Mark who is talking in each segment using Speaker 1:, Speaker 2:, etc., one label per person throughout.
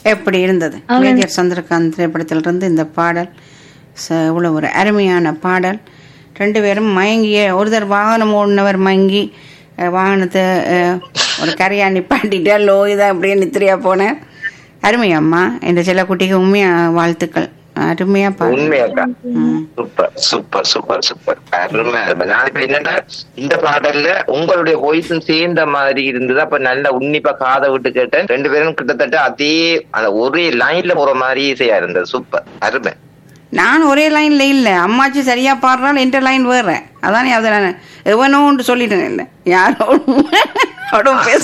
Speaker 1: எப்படி இருந்தது மேஜர் சந்திரகாந்த் திரைப்படத்திலிருந்து இந்த பாடல் ச- இவ்வளவு ஒரு அருமையான பாடல் ரெண்டு பேரும் மயங்கிய ஒருத்தர் வாகனம் ஓடினவர் மயங்கி அஹ், வாகனத்தை அஹ், ஒரு கரையா நிப்பாட்டிட்டு லோ இதாக அப்படியே நித்திரியா போனேன் அருமை அம்மா இந்த சில குட்டிக்கு உண்மையா வாழ்த்துக்கள் அருமையா பாடு
Speaker 2: உண்மையாக்கா சூப்பர் சூப்பர் சூப்பர் சூப்பர் அருமை அருமை நான் இப்ப என்னன்னா இந்த பாடல்ல உங்களுடைய வாய்ஸும் சேர்ந்த மாதிரி இருந்தது அப்ப நல்ல உன்னிப்பா காதை விட்டு கேட்டேன் ரெண்டு பேரும் கிட்டத்தட்ட அதே அந்த ஒரே லைன்ல போற மாதிரி இசையா இருந்தது சூப்பர் அருமை
Speaker 1: நான் ஒரே லைன்ல இல்ல அம்மாச்சி சரியா பாடுறாள் என்ற லைன் வேற அதானே அதை நான் எவனோன்னு சொல்லிட்டேன் இல்லை யாரோடும் அவடும் பேச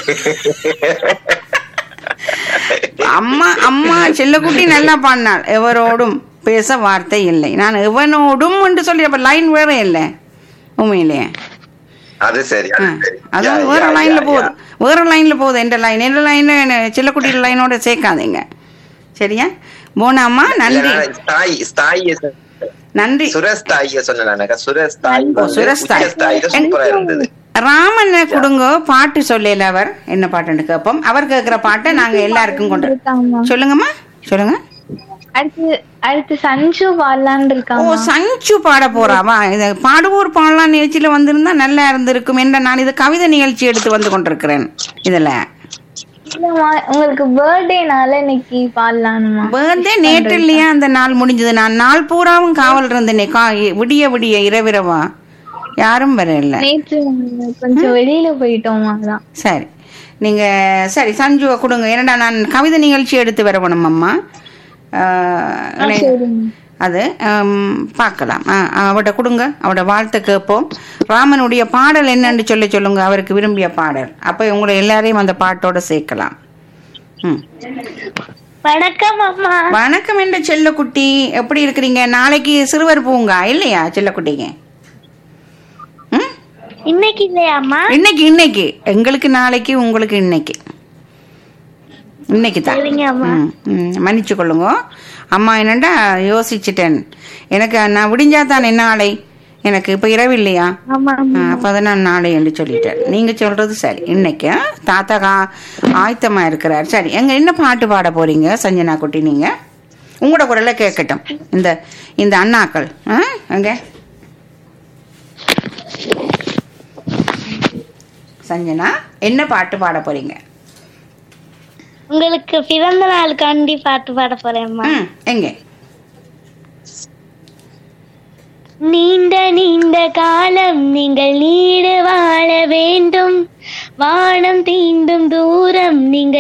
Speaker 1: அம்மா அம்மா செல்லக்குட்டி நல்லா பாடினாள் எவரோடும் பேச வார்த்தை இல்லை நான் எவனோடும் என்று சொல்லி அப்ப லைன் வேற இல்லை உண்மையிலேயே
Speaker 2: அது சரி
Speaker 1: ஆ,
Speaker 2: அது சரி
Speaker 1: அதான்
Speaker 2: யா,
Speaker 1: வேற
Speaker 2: யா,
Speaker 1: லைன்ல
Speaker 2: யா,
Speaker 1: போகுது
Speaker 2: யா.
Speaker 1: வேற லைன்ல போகுது எந்த லைன் எந்த லைன் செல்லக்குட்டி லைனோட சேர்க்காதீங்க சரியா போனாமா
Speaker 2: இல்ல,
Speaker 1: நன்றி
Speaker 2: நான் ஸ்தாயி ஸ்தாயிய சொ-
Speaker 1: நன்றி
Speaker 2: சுரஸ் தாயிய சொன்னேன் சுரஸ் தாய்
Speaker 1: ஓ, சுரஸ் தாய்.
Speaker 2: தாயில சூப்பரா இருந்தது
Speaker 1: ராமன் கொடுங்க பாட்டு சொல்லல அவர் என்ன பாட்டுன்னு கேட்போம் அவர் கேட்கிற பாட்டை நாங்க எல்லாருக்கும் கொண்டு
Speaker 3: இருக்காங்க
Speaker 1: சொல்லுங்கம்மா சொல்லுங்க
Speaker 3: அடுத்து அடுத்து சஞ்சு பாடலான்னு
Speaker 1: ஓ
Speaker 3: இருக்காங்க
Speaker 1: சஞ்சு பாட போறாவா இது பாடுவோர் பாடலாம் நிகழ்ச்சியில வந்திருந்தா நல்லா இருந்திருக்கும் என்ற நான் இது கவிதை நிகழ்ச்சி எடுத்து வந்து கொண்டிருக்கிறேன் இதுல
Speaker 3: இல்லம்மா உங்களுக்கு பர்த்டேனால இன்னைக்கு பாடலானுமா
Speaker 1: பர்த்டே நேற்று இல்லையா அந்த நாள் முடிஞ்சது நான் நாள் பூராவும் காவல் இருந்தேனே கா விடிய விடிய இரவிரவா யாரும் வரல
Speaker 3: நேற்று நாங்க கொஞ்சம் வெளியில போயிட்டோம் அதான்
Speaker 1: சரி நீங்க சரி சஞ்சுவை கொடுங்க என்னடா நான் கவிதை நிகழ்ச்சி எடுத்து வரணும் அம்மா ஆஹ், எனக்கு-
Speaker 3: சரிங்க
Speaker 1: அது ஹம், பார்க்கலாம் ஆ, அவட கொடுங்க அவட வாழ்த்தை கேட்போம் ராமனுடைய பாடல் என்னன்னு சொல்லி சொல்லுங்க அவருக்கு விரும்பிய பாடல் அப்ப உங்களை எல்லாரையும் அந்த பாட்டோட சேர்க்கலாம் ம்
Speaker 3: வணக்கம் அம்மா
Speaker 1: வணக்கம் என்ற செல்லக்குட்டி எப்படி இருக்கிறீங்க நாளைக்கு சிறுவர் பூங்கா இல்லையா செல்லக்குட்டிங்க ம்
Speaker 3: இன்னைக்கு இல்லையாம்மா
Speaker 1: இன்னைக்கு இன்னைக்கு எங்களுக்கு நாளைக்கு உங்களுக்கு இன்னைக்கு இன்னைக்கு தான்
Speaker 3: சரிங்க அம்மா.
Speaker 1: ம், ம், மன்னிச்சு கொள்ளுங்க அம்மா என்னண்டா யோசிச்சிட்டேன் எனக்கு நான் விடிஞ்சா தானே நாளை எனக்கு இப்ப இரவு இல்லையா
Speaker 3: ஆமா
Speaker 1: ஆ, அப்ப அதை நான் நாளை என்று சொல்லிட்டேன் நீங்க சொல்றது சரி இன்னைக்கு ஆ? தாத்தா கா ஆயத்தமா இருக்கிறார் சரி எங்க என்ன பாட்டு பாட போறீங்க சஞ்சனா குட்டி நீங்க உங்களோட குரலை கேட்கட்டும் இந்த இந்த அண்ணாக்கள் ஆ? எங்க சஞ்சனா என்ன பாட்டு பாட போறீங்க
Speaker 3: உங்களுக்கு பிறந்த நாளுக்காண்டி பாட்டு பாட போறேன்மா
Speaker 1: ம், எங்க
Speaker 3: நீண்ட நீண்ட காலம் நீங்கள் நீடு வாழ வேண்டும் வானம் தீண்டும் தூரம் நீங்கள்